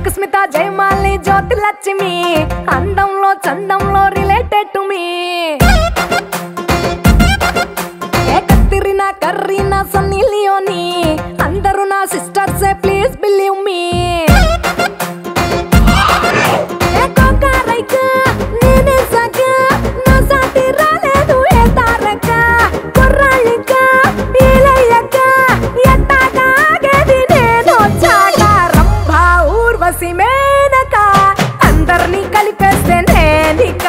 యాంక్ స్మిత జయమాలి జ్యోతి లక్ష్మి అందంలో చందంలో related to me ఏ కత్తిరినా కర్రీనా సన్నీ లియోని అందరూ నా సిస్టర్సే ప్లీజ్ బిలీవ్ మీ ఏ కోకారైక నేనే సగ నా సాటి రాలేదు ఏ తారక కుర్రాళ్ళిక ఈలయ్యక ఎట్టాగా ఆగేది నేను వచ్చాక రంభ ఊర్వశి మేనక అందరినీ కలిపేస్తే నేనిక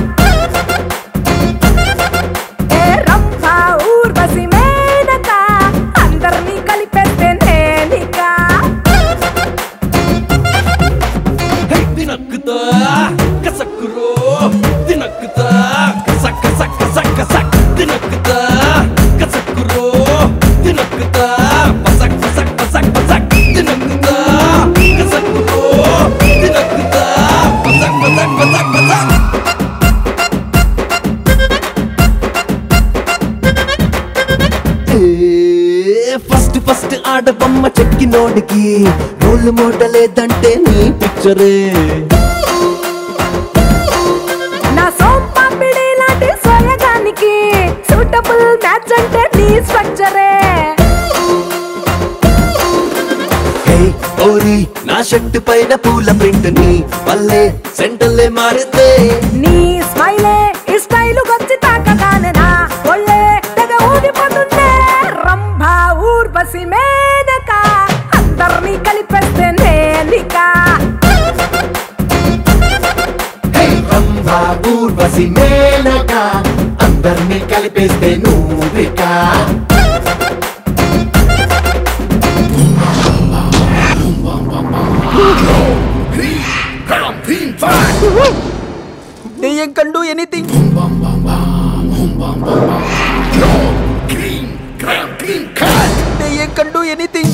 ఏ రంభ ఊర్వశి మేనక అందరినీ కలిపేస్తే నేనిక తినక్కుతా కసక్కురో తినక్కుతా కసక్ కసక్ కసక్ కసక్ తినక్కుతా కసక్కురో తినక్కుతా పసక్ పసక్ పసక్ పసక్ తినక్కుతా కసక్కురో తినక్కుతా పసక్ పసక్ పసక్ పసక్ ఫస్ట్ ఫస్ట్ ఆడబొమ్మ చెక్కినోడికి రోల్ మోడల్ లేదంటే నీ పిక్చరే నా సోంపాపిడి లాంటి సోయగానికి సూటబుల్ మ్యాచ్ అంటే నీ స్ట్రక్చరే హే ఓరి నా షర్ట్ పైన పూల ప్రింట్ ని పల్లె సెంటర్లే మారిందే నీ స్మైలే ఈ స్టైల్ వచ్చి తాకగానే నా ఒళ్ళే తెగ ఊగిపోతుందే రంభ ఊర్వశి మేనక అందరినీ కలిపేస్తే నేనిక హే రంభా ఊర్వశి మేనక అందరినీ కలిపేస్తే నువ్విక దెయ్యం కండు ఎనీథింగ్ దెయ్యం కండు ఎనీథింగ్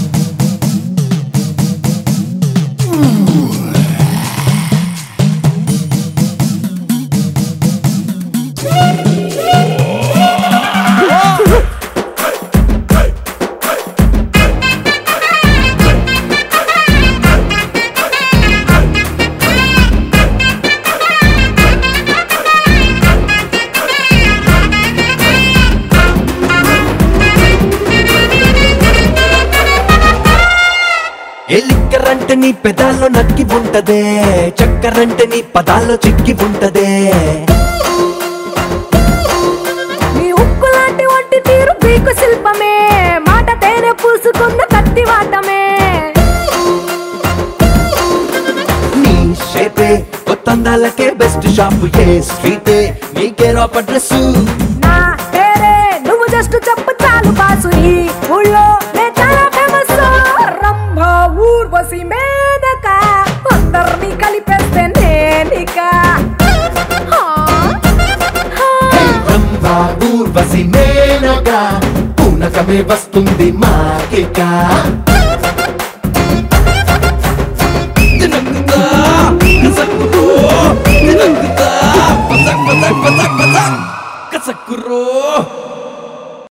ఏ లిక్కరంటే నీ పెదాల్లో నక్కి ఉంటదే చక్కరంటే నీ పదాల్లో చిక్కి ఉంటదే నీ ఉక్కు లాంటి ఒంటి తీరు పీకు శిల్పమే మాట తేనె పూసుకున్న కత్తి వాటమే నీ షేపే కొత్త అందాలకే బెస్ట్ షాప్ ఏ స్ట్రీటే నీకే రాప్ అడ్రస్ నా పేరే నువ్వు జస్ట్ చెప్పు చాలు బాసు ఈ ఊళ్ళో నే చాలా ఫేమస్ రంభ ఊర్వశి మేనక అందరినీ కలిపేస్తే నేనిక హా, హా. రంభా ఊర్వశి మేనక పూనకమే వస్తుంది మాకిక తినక్కుతా కసక్కురో తినక్కుతా పసక్ పసక్ పసక్ పసక్ కసక్కురో